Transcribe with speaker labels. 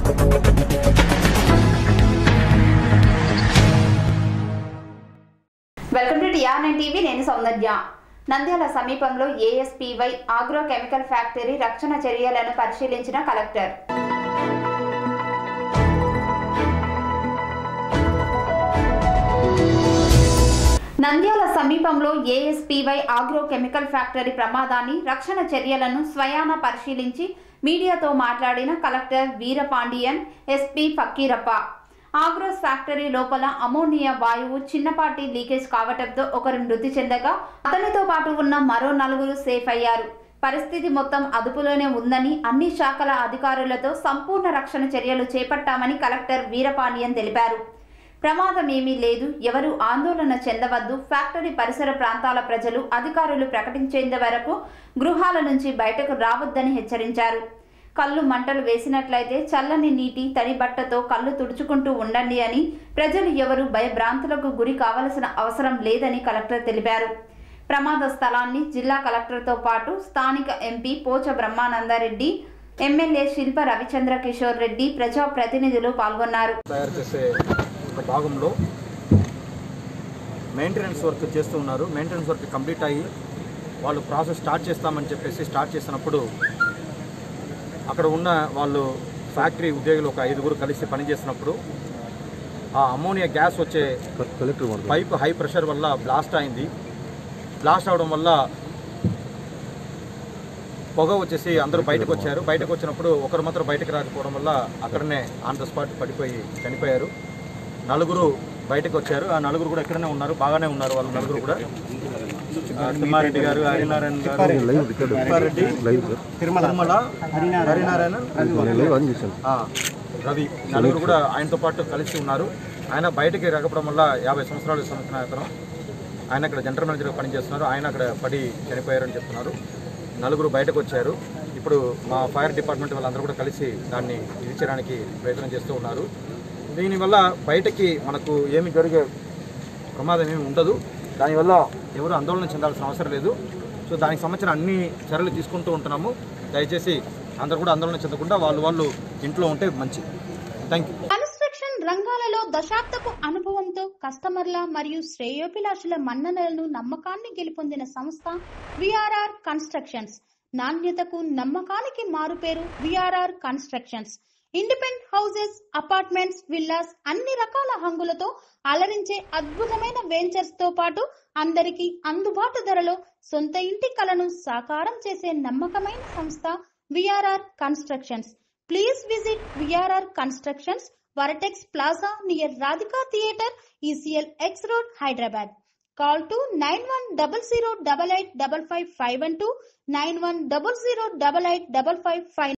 Speaker 1: welcome to TRN TV నేను సౌందర్య నంద్యాల సమీపంలో ఏఎస్పీవై agro chemical factory రక్షణ చర్యలను పరిశీలించిన కలెక్టర్ నంద్యాల సమీపంలో ఏఎస్పీవై ఆగ్రో కెమికల్ ఫ్యాక్టరీ ప్రమాదాన్ని రక్షణ చర్యలను స్వయాన పరిశీలించి మీడియాతో మాట్లాడిన collector Veerapandian SP Fakeerappa Agros factory లోపల అమోనియా వాయువు చిన్నపాటి లీకేజ్ కావటంతో ఒకరు మృతి చెందగా అతనితో పాటు ఉన్న మరో నలుగురు సేఫ్ అయ్యారు పరిస్థితి మొత్తం అదుపులోనే ఉందని అన్ని శాఖల అధికారులతో సంపూర్ణ రక్షణ చర్యలు చేపట్టామని కలెక్టర్ వీరపాండియన్ తెలిపారు ప్రమాదం ఏమీ లేదు ఎవరు ఆందోళన చెందవద్దు ఫ్యాక్టరీ పరిసర ప్రాంతాల ప్రజలు అధికారులు ప్రకటించేంత వరకు గృహాల నుంచి బయటకు రావద్దని హెచ్చరించారు కళ్ళు మంటలు వేసినట్లయితే చల్లని నీటి తడి బట్టతో కళ్ళు తుడుచుకుంటూ ఉండండి అని ప్రజలు ఎవరు భయభ్రాంతులకు గురి కావలసిన అవసరం లేదని కలెక్టర్ తెలిపారు ప్రమాద స్థలాన్ని జిల్లా కలెక్టర్తో పాటు స్థానిక ఎంపీ పోచ బ్రహ్మానందరెడ్డి ఎమ్మెల్యే శిల్ప రవిచంద్ర కిషోర్ రెడ్డి ప్రజాప్రతినిధులు పాల్గొన్నారు
Speaker 2: తయారు చేసే ఒక భాగంలో మెయింటెనెన్స్ వర్క్ చేస్తూ ఉన్నారు మెయింటెనెన్స్ వర్క్ కంప్లీట్ అయ్యి వాళ్ళు ప్రాసెస్ స్టార్ట్ చేస్తామని చెప్పేసి స్టార్ట్ చేసినప్పుడు అక్కడ ఉన్న వాళ్ళు ఫ్యాక్టరీ ఉద్యోగులు ఒక ఐదుగురు కలిసి పనిచేసినప్పుడు ఆ అమోనియా గ్యాస్ వచ్చే పైప్ హై ప్రెషర్ వల్ల బ్లాస్ట్ అయింది బ్లాస్ట్ అవడం వల్ల పొగ వచ్చేసి అందరూ బయటకు వచ్చారు బయటకు వచ్చినప్పుడు ఒకరు మాత్రం బయటకు రాకపోవడం వల్ల అక్కడనే ఆన్ ద స్పాట్ పడిపోయి చనిపోయారు నలుగురు బయటకు వచ్చారు ఆ నలుగురు కూడా ఇక్కడనే ఉన్నారు బాగానే ఉన్నారు వాళ్ళు నలుగురు కూడా ఆ, తిమ్మారెడ్డి గారు హరినారాయణ గారు తిప్పారెడ్డి తిరుమల హరినారాయణ ఆ, రవి నలుగురు కూడా ఆయనతో పాటు కలిసి ఉన్నారు ఆయన బయటికి రాకపోవడం వల్ల యాభై సంవత్సరాలు సంవత్సరం అతను ఆయన అక్కడ జనరల్ మేనేజర్గా పనిచేస్తున్నారు ఆయన అక్కడ పడి చనిపోయారని చెప్తున్నారు నలుగురు బయటకు వచ్చారు ఇప్పుడు మా ఫైర్ డిపార్ట్మెంట్ వాళ్ళందరూ కూడా కలిసి దాన్ని ఇది చేయడానికి ప్రయత్నం చేస్తూ ఉన్నారు దీనివల్ల బయటకి మనకు ఏమి జరిగే ప్రమాదం ఏమి ఉండదు దానివల్ల ఎవరు ఆందోళన చెందాల్సిన అవసరం లేదు సో దానికి సంబంధించిన అన్ని చర్యలు తీసుకుంటూ ఉంటున్నాము దయచేసి అందరూ కూడా ఆందోళన చెందకుండా వాళ్ళు వాళ్ళు ఇంట్లో ఉంటే మంచిది థ్యాంక్ యూ
Speaker 3: కన్స్ట్రక్షన్ రంగాలలో దశాబ్దపు అనుభవంతో కస్టమర్ల మరియు శ్రేయోభిలాషుల మన్ననలను నమ్మకాన్ని గెలుపొందిన సంస్థ విఆర్ఆర్ కన్స్ట్రక్షన్స్ నాణ్యతకు నమ్మకానికి మారుపేరు VRR constructions independent houses apartments villas అన్ని రకాల హంగులతో అలరించే అద్భుతమైన వెంచర్స్ తో పాటు అందరికీ అందుబాటు ధరలో సొంత ఇంటి కలను సాకారం చేసే నమ్మకమైన సంస్థ VRR constructions please visit VRR constructions Vertex plaza near Radhika theatre ECIL X road Hyderabad call to nine one double zero double eight double five five one two nine one double zero double eight double five five